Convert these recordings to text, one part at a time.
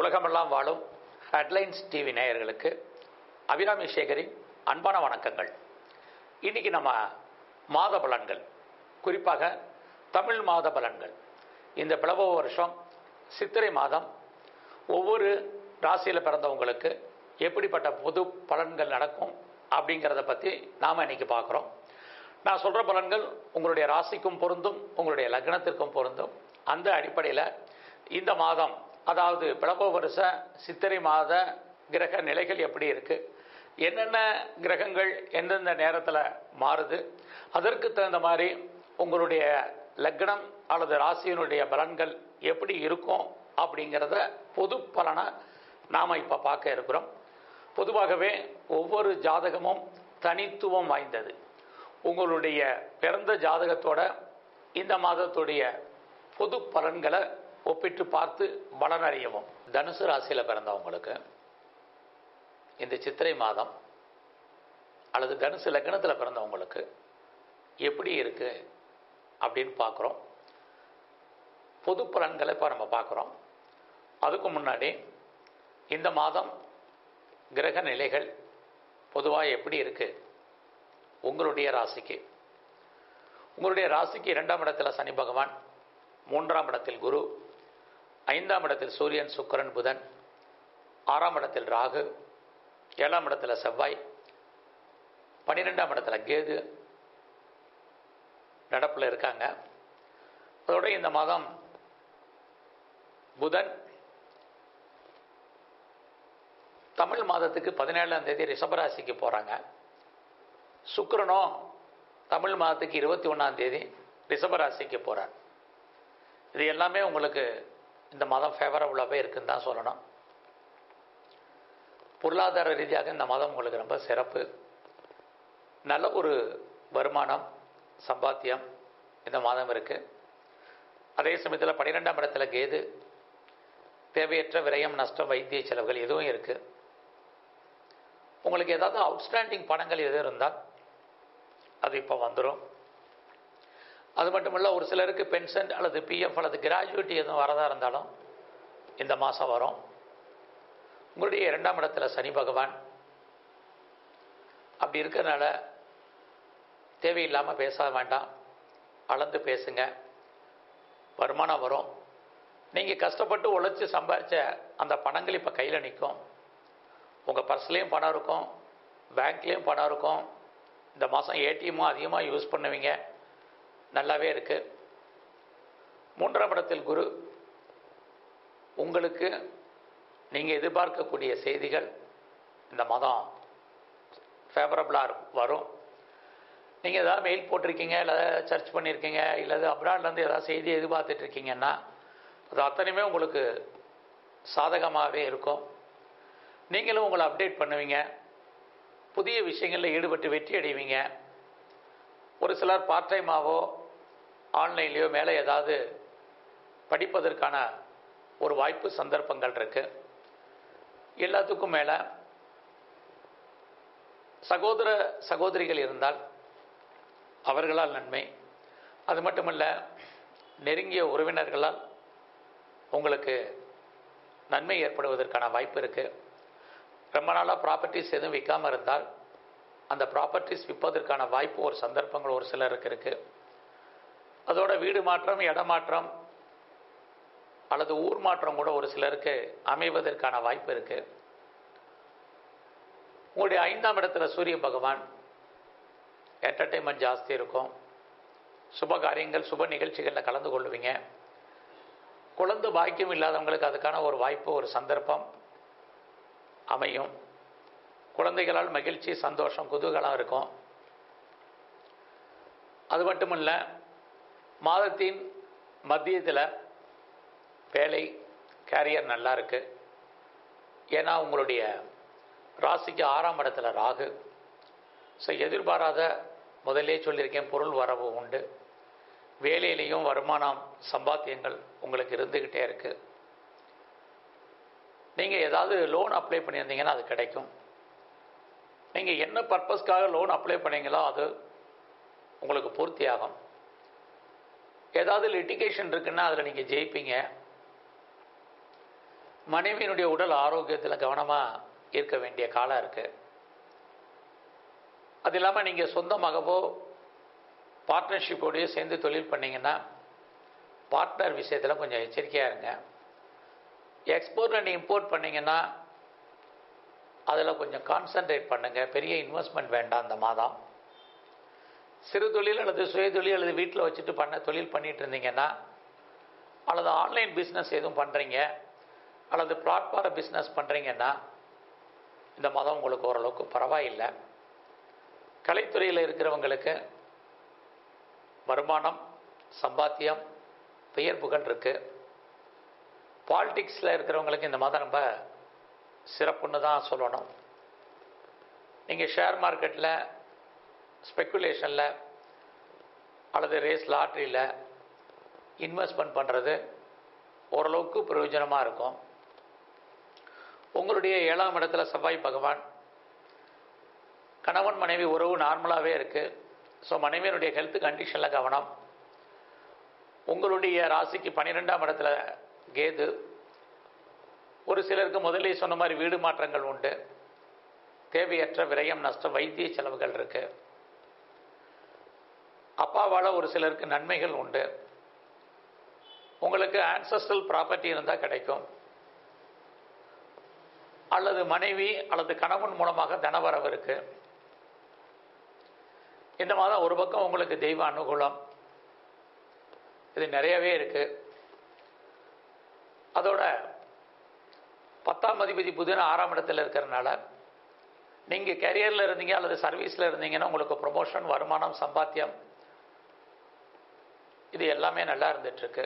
உலகமெல்லாம் வாழும் headlines TV நேயர்களுக்கு அபிராமி சேகரின் அன்பான வணக்கங்கள் இன்னைக்கு நம்ம மாத பலன்கள் குறிப்பாக தமிழ் மாத பலன்கள் இந்த பிளவ வருஷம் சித்திரை மாதம் ஒவ்வொரு ராசியில் பிறந்தவங்களுக்கு எப்படிப்பட்ட பொது பலன்கள் நடக்கும் அப்படிங்கிறத பற்றி நாம் இன்னைக்கு பார்க்குறோம் நான் சொல்கிற பலன்கள் உங்களுடைய ராசிக்கும் பொருந்தும் உங்களுடைய லக்னத்திற்கும் பொருந்தும் அந்த அடிப்படையில் இந்த மாதம் அதாவது பிளவ வருஷ சித்திரை மாத கிரக நிலைகள் எப்படி இருக்கு என்னென்ன கிரகங்கள் எந்தெந்த நேரத்தில் மாறுது அதற்கு தகுந்த மாதிரி உங்களுடைய லக்னம் அல்லது ராசியினுடைய பலன்கள் எப்படி இருக்கும் அப்படிங்கிறத பொது பலனை நாம் இப்போ பார்க்க இருக்கிறோம் பொதுவாகவே ஒவ்வொரு ஜாதகமும் தனித்துவம் வாய்ந்தது உங்களுடைய பிறந்த ஜாதகத்தோட இந்த மாதத்துடைய பொது பலன்களை ஒப்பிட்டு பார்த்து பலனறியவும் தனுசு ராசியில் பிறந்தவங்களுக்கு இந்த சித்திரை மாதம் அல்லது தனுசு லக்னத்தில் பிறந்தவங்களுக்கு எப்படி இருக்கு அப்படின்னு பார்க்குறோம் பொது பலன்களை இப்போ நம்ம பார்க்குறோம் அதுக்கு முன்னாடி இந்த மாதம் கிரக நிலைகள் பொதுவாக எப்படி இருக்கு உங்களுடைய ராசிக்கு உங்களுடைய ராசிக்கு இரண்டாம் இடத்துல சனி பகவான் மூன்றாம் இடத்தில் குரு ஐந்தாம் இடத்தில் சூரியன் சுக்கரன் புதன் ஆறாம் இடத்தில் ராகு ஏழாம் இடத்துல செவ்வாய் பன்னிரெண்டாம் இடத்துல கேது நடப்பில் இருக்காங்க அதோட இந்த மாதம் புதன் தமிழ் மாதத்துக்கு பதினேழாம் தேதி ரிஷபராசிக்கு போகிறாங்க சுக்கரனும் தமிழ் மாதத்துக்கு இருபத்தி ஒன்றாம் தேதி ரிஷபராசிக்கு போகிறார் இது எல்லாமே உங்களுக்கு இந்த மாதம் ஃபேவரபுளாகவே இருக்குன்னு தான் சொல்லணும் பொருளாதார ரீதியாக இந்த மாதம் உங்களுக்கு ரொம்ப சிறப்பு நல்ல ஒரு வருமானம் சம்பாத்தியம் இந்த மாதம் இருக்குது அதே சமயத்தில் பன்னிரெண்டாம் இடத்துல கேது தேவையற்ற விரயம் நஷ்டம் வைத்திய செலவுகள் எதுவும் இருக்குது உங்களுக்கு ஏதாவது அவுட்ஸ்டாண்டிங் பணங்கள் எதுவும் இருந்தால் அது இப்போ வந்துடும் அது மட்டும் இல்லை ஒரு சிலருக்கு பென்ஷன் அல்லது பிஎஃப் அல்லது கிராஜுவேட்டி எதுவும் வரதா இருந்தாலும் இந்த மாதம் வரும் உங்களுடைய இரண்டாம் இடத்துல சனி பகவான் அப்படி இருக்கிறதுனால தேவையில்லாமல் பேச வேண்டாம் அளந்து பேசுங்க வருமானம் வரும் நீங்கள் கஷ்டப்பட்டு உழைச்சி சம்பாதிச்ச அந்த பணங்கள் இப்போ கையில் நிற்கும் உங்கள் பர்ஸ்லேயும் பணம் இருக்கும் பேங்க்லேயும் பணம் இருக்கும் இந்த மாதம் ஏடிஎம்மும் அதிகமாக யூஸ் பண்ணுவீங்க நல்லாவே இருக்குது மூன்றாம் இடத்தில் குரு உங்களுக்கு நீங்கள் எதிர்பார்க்கக்கூடிய செய்திகள் இந்த மாதம் ஃபேவரபுளாக வரும் நீங்கள் ஏதாவது மெயில் போட்டிருக்கீங்க இல்லை சர்ச் பண்ணியிருக்கீங்க இல்லை அப்ராட்லேருந்து ஏதாவது செய்தி எதிர்பார்த்துட்டு இருக்கீங்கன்னா அது அத்தனையுமே உங்களுக்கு சாதகமாகவே இருக்கும் நீங்களும் உங்களை அப்டேட் பண்ணுவீங்க புதிய விஷயங்களில் ஈடுபட்டு வெற்றி அடைவீங்க ஒரு சிலர் பார்ட் டைமாவோ ஆன்லைன்லேயோ மேலே ஏதாவது படிப்பதற்கான ஒரு வாய்ப்பு சந்தர்ப்பங்கள் இருக்குது எல்லாத்துக்கும் மேலே சகோதர சகோதரிகள் இருந்தால் அவர்களால் நன்மை அது மட்டுமல்ல நெருங்கிய உறவினர்களால் உங்களுக்கு நன்மை ஏற்படுவதற்கான வாய்ப்பு இருக்குது ரொம்ப நாளாக ப்ராப்பர்ட்டிஸ் எதுவும் விற்காமல் இருந்தால் அந்த ப்ராப்பர்ட்டிஸ் விற்பதற்கான வாய்ப்பு ஒரு சந்தர்ப்பங்கள் ஒரு சிலருக்கு இருக்குது அதோட வீடு மாற்றம் இடமாற்றம் அல்லது ஊர் மாற்றம் கூட ஒரு சிலருக்கு அமைவதற்கான வாய்ப்பு இருக்குது உங்களுடைய ஐந்தாம் இடத்துல சூரிய பகவான் என்டர்டெயின்மெண்ட் ஜாஸ்தி இருக்கும் சுப காரியங்கள் சுப நிகழ்ச்சிகளில் கலந்து கொள்வீங்க குழந்தை பாக்கியம் இல்லாதவங்களுக்கு அதுக்கான ஒரு வாய்ப்பு ஒரு சந்தர்ப்பம் அமையும் குழந்தைகளால் மகிழ்ச்சி சந்தோஷம் குதூகலம் இருக்கும் அது மட்டுமல்ல மாதத்தின் மத்தியத்தில் வேலை கேரியர் நல்லா இருக்கு ஏன்னா உங்களுடைய ராசிக்கு ஆறாம் இடத்துல ராகு ஸோ எதிர்பாராத முதலே சொல்லியிருக்கேன் பொருள் வரவு உண்டு வேலையிலையும் வருமானம் சம்பாத்தியங்கள் உங்களுக்கு இருந்துக்கிட்டே இருக்குது நீங்கள் ஏதாவது லோன் அப்ளை பண்ணியிருந்தீங்கன்னா அது கிடைக்கும் நீங்கள் என்ன பர்பஸ்க்காக லோன் அப்ளை பண்ணீங்களோ அது உங்களுக்கு பூர்த்தி ஆகும் ஏதாவது லிட்டிகேஷன் இருக்குன்னா அதில் நீங்கள் ஜெயிப்பீங்க மனைவியினுடைய உடல் ஆரோக்கியத்தில் கவனமாக இருக்க வேண்டிய காலம் இருக்குது அது இல்லாமல் நீங்கள் சொந்தமாகவோ பார்ட்னர்ஷிப்போடய சேர்ந்து தொழில் பண்ணீங்கன்னா பார்ட்னர் விஷயத்தில் கொஞ்சம் எச்சரிக்கையாக இருங்க எக்ஸ்போர்ட் அண்ட் இம்போர்ட் பண்ணீங்கன்னா அதில் கொஞ்சம் கான்சன்ட்ரேட் பண்ணுங்கள் பெரிய இன்வெஸ்ட்மெண்ட் வேண்டாம் அந்த மாதம் சிறு தொழில் அல்லது சுய தொழில் அல்லது வீட்டில் வச்சுட்டு பண்ண தொழில் பண்ணிட்டு இருந்தீங்கன்னா அல்லது ஆன்லைன் பிஸ்னஸ் எதுவும் பண்ணுறீங்க அல்லது பிளாட்ஃபார பிஸ்னஸ் பண்ணுறீங்கன்னா இந்த மாதம் உங்களுக்கு ஓரளவுக்கு பரவாயில்லை கலைத்துறையில் இருக்கிறவங்களுக்கு வருமானம் சம்பாத்தியம் பெயர் புகழ் இருக்குது பாலிடிக்ஸில் இருக்கிறவங்களுக்கு இந்த மாதம் ரொம்ப சிறப்புன்னு தான் சொல்லணும் நீங்கள் ஷேர் மார்க்கெட்டில் ஸ்பெக்குலேஷனில் அல்லது ரேஸ் லாட்ரியில் இன்வெஸ்ட்மெண்ட் பண்ணுறது ஓரளவுக்கு பிரயோஜனமாக இருக்கும் உங்களுடைய ஏழாம் இடத்துல செவ்வாய் பகவான் கணவன் மனைவி உறவு நார்மலாகவே இருக்குது ஸோ மனைவியினுடைய ஹெல்த் கண்டிஷனில் கவனம் உங்களுடைய ராசிக்கு பன்னிரெண்டாம் இடத்துல கேது ஒரு சிலருக்கு முதலே சொன்ன மாதிரி வீடு மாற்றங்கள் உண்டு தேவையற்ற விரயம் நஷ்டம் வைத்திய செலவுகள் இருக்கு அப்பாவால் ஒரு சிலருக்கு நன்மைகள் உண்டு உங்களுக்கு ஆன்சஸ்ட்ரல் ப்ராப்பர்ட்டி இருந்தால் கிடைக்கும் அல்லது மனைவி அல்லது கணவன் மூலமாக தனவரவு இருக்கு இந்த மாதம் ஒரு பக்கம் உங்களுக்கு தெய்வ அனுகூலம் இது நிறையவே இருக்கு அதோட பத்தாம் அதிபதி புதின ஆறாம் இடத்துல இருக்கிறனால நீங்கள் கெரியரில் இருந்தீங்க அல்லது சர்வீஸில் இருந்தீங்கன்னா உங்களுக்கு ப்ரொமோஷன் வருமானம் சம்பாத்தியம் இது எல்லாமே நல்லா இருந்துகிட்ருக்கு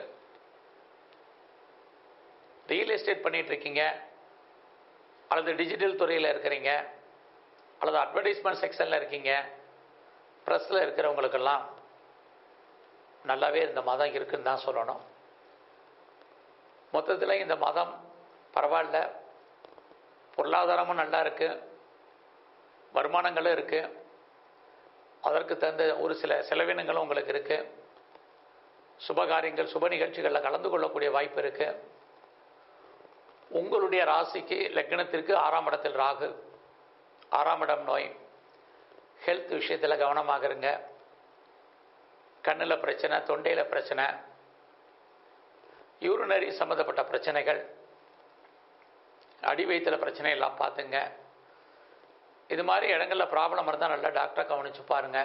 ரியல் எஸ்டேட் பண்ணிட்டு இருக்கீங்க அல்லது டிஜிட்டல் துறையில் இருக்கிறீங்க அல்லது அட்வர்டைஸ்மெண்ட் செக்ஷனில் இருக்கீங்க ப்ரெஸ்ஸில் இருக்கிறவங்களுக்கெல்லாம் நல்லாவே இந்த மாதம் இருக்குன்னு தான் சொல்லணும் மொத்தத்தில் இந்த மாதம் பரவாயில்ல பொருளாதாரமும் நல்லா இருக்குது வருமானங்களும் இருக்குது அதற்கு தகுந்த ஒரு சில செலவினங்களும் உங்களுக்கு இருக்குது சுபகாரியங்கள் சுப நிகழ்ச்சிகளில் கலந்து கொள்ளக்கூடிய வாய்ப்பு இருக்குது உங்களுடைய ராசிக்கு லக்னத்திற்கு ஆறாம் இடத்தில் ராகு ஆறாம் இடம் நோய் ஹெல்த் விஷயத்தில் கவனமாக இருங்க கண்ணில் பிரச்சனை தொண்டையில் பிரச்சனை யூரினரி சம்மந்தப்பட்ட பிரச்சனைகள் அடி வயிற்றில் பிரச்சனை எல்லாம் பார்த்துங்க இது மாதிரி இடங்களில் ப்ராப்ளம் இருந்தால் நல்லா டாக்டரை கவனிச்சு பாருங்க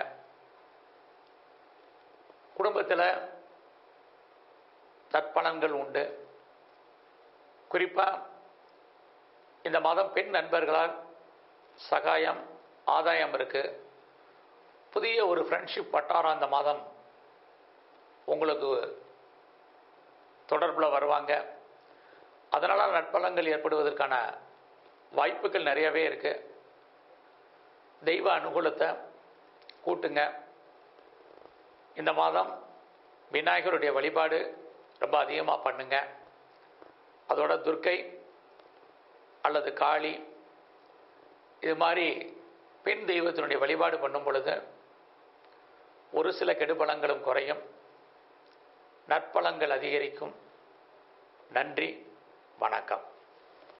குடும்பத்தில் தற்பலன்கள் உண்டு குறிப்பாக இந்த மாதம் பெண் நண்பர்களால் சகாயம் ஆதாயம் இருக்குது புதிய ஒரு ஃப்ரெண்ட்ஷிப் வட்டாரம் அந்த மாதம் உங்களுக்கு தொடர்பில் வருவாங்க அதனால் நட்பலங்கள் ஏற்படுவதற்கான வாய்ப்புகள் நிறையவே இருக்குது தெய்வ அனுகூலத்தை கூட்டுங்க இந்த மாதம் விநாயகருடைய வழிபாடு ரொம்ப அதிகமாக பண்ணுங்க அதோட துர்க்கை அல்லது காளி இது மாதிரி பெண் தெய்வத்தினுடைய வழிபாடு பண்ணும் பொழுது ஒரு சில கெடுபலங்களும் குறையும் நற்பலங்கள் அதிகரிக்கும் நன்றி வணக்கம்